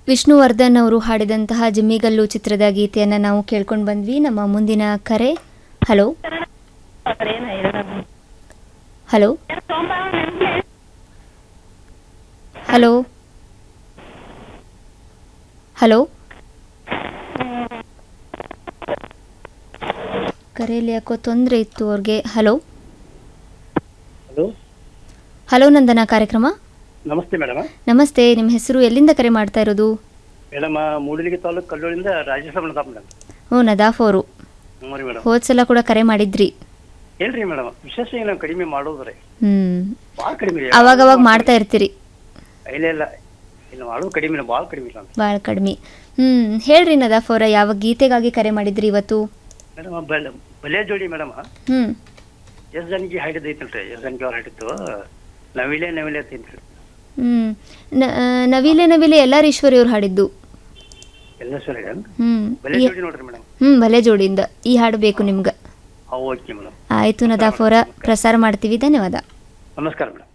ವಿಷ್ಣುವರ್ಧನ್ ಅವರು ಹಾಡಿದಂತಹ ಜಿಮ್ಮಿಗಲ್ಲು ಚಿತ್ರದ ಗೀತೆಯನ್ನು ನಾವು ಕೇಳ್ಕೊಂಡು ಬಂದ್ವಿ ನಮ್ಮ ಮುಂದಿನ ಕರೆ ಹಲೋ ಹಲೋ ಹಲೋ ಹಲೋ ಕರೆಯಲ್ಲಿ ಯಾಕೋ ತೊಂದರೆ ಇತ್ತು ಅವ್ರಿಗೆ ಹಲೋ ಹಲೋ ಹಲೋ ನಂದನ ಕಾರ್ಯಕ್ರಮ ನಮಸ್ತೆ ಮೇಡಮ್ ನಮಸ್ತೆ ನಿಮ್ಮ ಹೆಸರು ಎಲ್ಲಿಂದ ಕರೆ ಮಾಡ್ತಾ ಇರೋದು ಮೇಡಮ್ ಮೂಡಲಿಗೆ ತಾಲೂಕು ಕಲ್ಲೂರಿಂದ ರಾಜೇಶ ಮೇಡಮ್ ಮೇಡಮ್ ಹ್ಞೂ ನದಾಫ್ ಅವರು ಹ್ಞೂ ರೀ ಮೇಡಮ್ ಹೋದ್ ಸಲ ಕೂಡ ಕರೆ ಮಾಡಿದ್ರಿ ಹೇಳ್ರಿ ಮೇಡಮ್ ವಿಶೇಷ ಏನು ಕಡಿಮೆ ಮಾಡೋದ್ರಿ ಹ್ಮ್ ಭಾಳ ಕಡಿಮೆ ರೀ ಅವಾಗ ಅವಾಗ ಮಾಡ್ತಾ ಇರ್ತೀರಿ ಇಲ್ಲ ಇಲ್ಲ ಇಲ್ಲ ಮಾಡೋದು ಕಡಿಮೆ ಇಲ್ಲ ಭಾಳ ಕಡಿಮೆ ಇಲ್ಲ ಭಾಳ ಕಡಿಮೆ ಹ್ಮ್ ಹೇಳ್ರಿ ನದಾಫ್ ಅವರ ಯಾವ ಗೀತೆಗಾಗಿ ಕರೆ ಮಾಡಿದ್ರಿ ಇವತ್ತು ಮೇಡಮ್ ಬಲ್ ಬಲೆ ಜೋಡಿ ಮೇಡಮ್ ಹ್ಮ್ ಎಸ್ ಜನ್ಗೆ ಹಾಡಿದ್ದು ಐತಲ್ರಿ ಎಸ್ ಜನ್ಗೆ ಅವ್ರು ಹಾಡಿದ್ದು ನವಿಲೆ ನವಿಲೆ ಐತೇನ್ರಿ ಹ್ಮ್ ನ- ಆ, ನವಿಲೆ ನವಿಲೆ ಎಲ್ಲಾರ್ ಈಶ್ವರಿ ಅವ್ರು ಹಾಡಿದ್ದು ಎಲ್ಲ ಸರಿ ಹ್ಮ್ ಬಲೆ ಈ- ಜೋಡಿ ನೋಡ್ರಿ ಮೇಡಮ್ ಹ್ಮ್ ಭಲೆ ಜೋಡಿಯಿಂದ ಈ ಹಾಡು ಬೇಕು ನಿಮ್ಗೆ ಓಕೆ ಮೇಡಮ್ ಆಯ್ತು ನದಾಫ್ ಅವರ ಪ್ರಸಾರ ಮಾಡ್ತೀವಿ ಧನ್ಯವಾದ ನಮಸ್ಕಾರ ಮೇಡಮ್